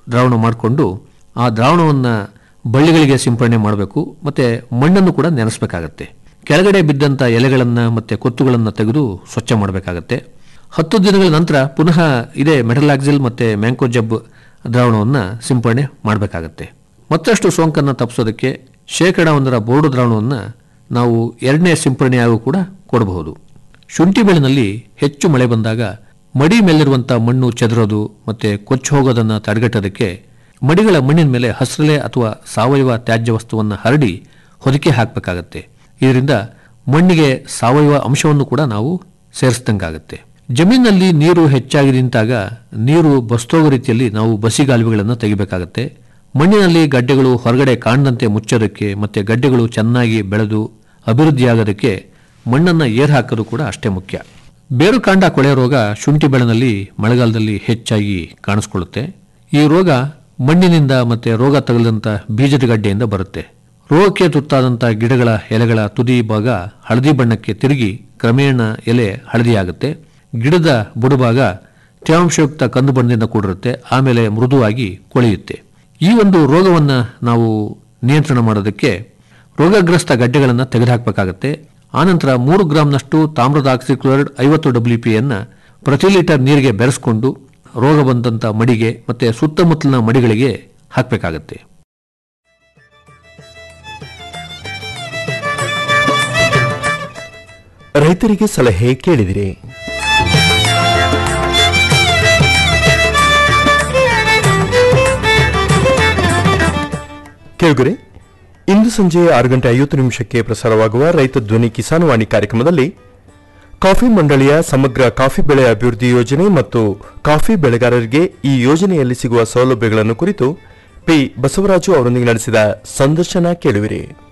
ದ್ರಾವಣ ಮಾಡಿಕೊಂಡು ಆ ದ್ರಾವಣವನ್ನು ಬಳ್ಳಿಗಳಿಗೆ ಸಿಂಪಡಣೆ ಮಾಡಬೇಕು ಮತ್ತು ಮಣ್ಣನ್ನು ಕೂಡ ನೆನೆಸಬೇಕಾಗತ್ತೆ ಕೆಳಗಡೆ ಬಿದ್ದಂಥ ಎಲೆಗಳನ್ನು ಮತ್ತು ಕೊತ್ತುಗಳನ್ನು ತೆಗೆದು ಸ್ವಚ್ಛ ಮಾಡಬೇಕಾಗತ್ತೆ ಹತ್ತು ದಿನಗಳ ನಂತರ ಪುನಃ ಇದೇ ಮೆಟಲಾಕ್ಸಿಲ್ ಮತ್ತು ಮ್ಯಾಂಕೋಜಬ್ ದ್ರಾವಣವನ್ನು ಸಿಂಪಡಣೆ ಮಾಡಬೇಕಾಗತ್ತೆ ಮತ್ತಷ್ಟು ಸೋಂಕನ್ನು ತಪ್ಪಿಸೋದಕ್ಕೆ ಶೇಕಡ ಒಂದರ ಬೋರ್ಡು ದ್ರಾವಣವನ್ನು ನಾವು ಎರಡನೇ ಸಿಂಪಡಣೆಯಾಗೂ ಕೂಡ ಕೊಡಬಹುದು ಶುಂಠಿ ಬೆಳೆನಲ್ಲಿ ಹೆಚ್ಚು ಮಳೆ ಬಂದಾಗ ಮಡಿ ಮೇಲಿರುವಂಥ ಮಣ್ಣು ಚೆದರೋದು ಮತ್ತು ಕೊಚ್ಚಿ ಹೋಗೋದನ್ನು ತಡೆಗಟ್ಟೋದಕ್ಕೆ ಮಡಿಗಳ ಮಣ್ಣಿನ ಮೇಲೆ ಹಸಿರಲೆ ಅಥವಾ ಸಾವಯವ ತ್ಯಾಜ್ಯ ವಸ್ತುವನ್ನು ಹರಡಿ ಹೊದಿಕೆ ಹಾಕಬೇಕಾಗತ್ತೆ ಇದರಿಂದ ಮಣ್ಣಿಗೆ ಸಾವಯವ ಅಂಶವನ್ನು ಕೂಡ ನಾವು ಸೇರಿಸಿದಂಗಾಗತ್ತೆ ಜಮೀನಿನಲ್ಲಿ ನೀರು ಹೆಚ್ಚಾಗಿ ನಿಂತಾಗ ನೀರು ಬಸ್ತೋಗೋ ರೀತಿಯಲ್ಲಿ ನಾವು ಬಸಿಗಾಲುವೆಗಳನ್ನು ತೆಗಿಬೇಕಾಗತ್ತೆ ಮಣ್ಣಿನಲ್ಲಿ ಗಡ್ಡೆಗಳು ಹೊರಗಡೆ ಕಾಣದಂತೆ ಮುಚ್ಚೋದಕ್ಕೆ ಮತ್ತು ಗಡ್ಡೆಗಳು ಚೆನ್ನಾಗಿ ಬೆಳೆದು ಅಭಿವೃದ್ಧಿಯಾಗೋದಕ್ಕೆ ಮಣ್ಣನ್ನು ಏರ್ ಹಾಕೋದು ಕೂಡ ಅಷ್ಟೇ ಮುಖ್ಯ ಬೇರು ಕಾಂಡ ಕೊಳೆ ರೋಗ ಶುಂಠಿ ಬೆಳೆನಲ್ಲಿ ಮಳೆಗಾಲದಲ್ಲಿ ಹೆಚ್ಚಾಗಿ ಕಾಣಿಸ್ಕೊಳ್ಳುತ್ತೆ ಈ ರೋಗ ಮಣ್ಣಿನಿಂದ ಮತ್ತೆ ರೋಗ ತಗಲಿದಂಥ ಬೀಜದ ಗಡ್ಡೆಯಿಂದ ಬರುತ್ತೆ ರೋಗಕ್ಕೆ ತುತ್ತಾದಂಥ ಗಿಡಗಳ ಎಲೆಗಳ ತುದಿ ಭಾಗ ಹಳದಿ ಬಣ್ಣಕ್ಕೆ ತಿರುಗಿ ಕ್ರಮೇಣ ಎಲೆ ಹಳದಿಯಾಗುತ್ತೆ ಗಿಡದ ಬುಡಭಾಗ ತೇವಾಂಶಯುಕ್ತ ಕಂದು ಬಣ್ಣದಿಂದ ಕೂಡಿರುತ್ತೆ ಆಮೇಲೆ ಮೃದುವಾಗಿ ಕೊಳೆಯುತ್ತೆ ಈ ಒಂದು ರೋಗವನ್ನು ನಾವು ನಿಯಂತ್ರಣ ಮಾಡೋದಕ್ಕೆ ರೋಗಗ್ರಸ್ತ ಗಡ್ಡೆಗಳನ್ನು ತೆಗೆದುಹಾಕಬೇಕಾಗತ್ತೆ ಆನಂತರ ಮೂರು ಗ್ರಾಂನಷ್ಟು ತಾಮ್ರದ ಆಕ್ಸಿಕ್ಲೋರೈಡ್ ಐವತ್ತು ಡಬ್ಲ್ಯೂ ಪಿಯನ್ನು ಪ್ರತಿ ಲೀಟರ್ ನೀರಿಗೆ ಬೆರೆಸ್ಕೊಂಡು ರೋಗ ಬಂದಂಥ ಮಡಿಗೆ ಮತ್ತು ಸುತ್ತಮುತ್ತಲಿನ ಮಡಿಗಳಿಗೆ ಹಾಕಬೇಕಾಗತ್ತೆ ರೈತರಿಗೆ ಸಲಹೆ ಕೇಳಿದಿರಿ ಕೇಳುಗರೆ ಇಂದು ಸಂಜೆ ಆರು ಗಂಟೆ ಐವತ್ತು ನಿಮಿಷಕ್ಕೆ ಪ್ರಸಾರವಾಗುವ ರೈತ ಧ್ವನಿ ಕಿಸಾನ್ ವಾಣಿ ಕಾರ್ಯಕ್ರಮದಲ್ಲಿ ಕಾಫಿ ಮಂಡಳಿಯ ಸಮಗ್ರ ಕಾಫಿ ಬೆಳೆ ಅಭಿವೃದ್ಧಿ ಯೋಜನೆ ಮತ್ತು ಕಾಫಿ ಬೆಳೆಗಾರರಿಗೆ ಈ ಯೋಜನೆಯಲ್ಲಿ ಸಿಗುವ ಸೌಲಭ್ಯಗಳನ್ನು ಕುರಿತು ಪಿ ಬಸವರಾಜು ಅವರೊಂದಿಗೆ ನಡೆಸಿದ ಸಂದರ್ಶನ ಕೇಳುವಿರಿ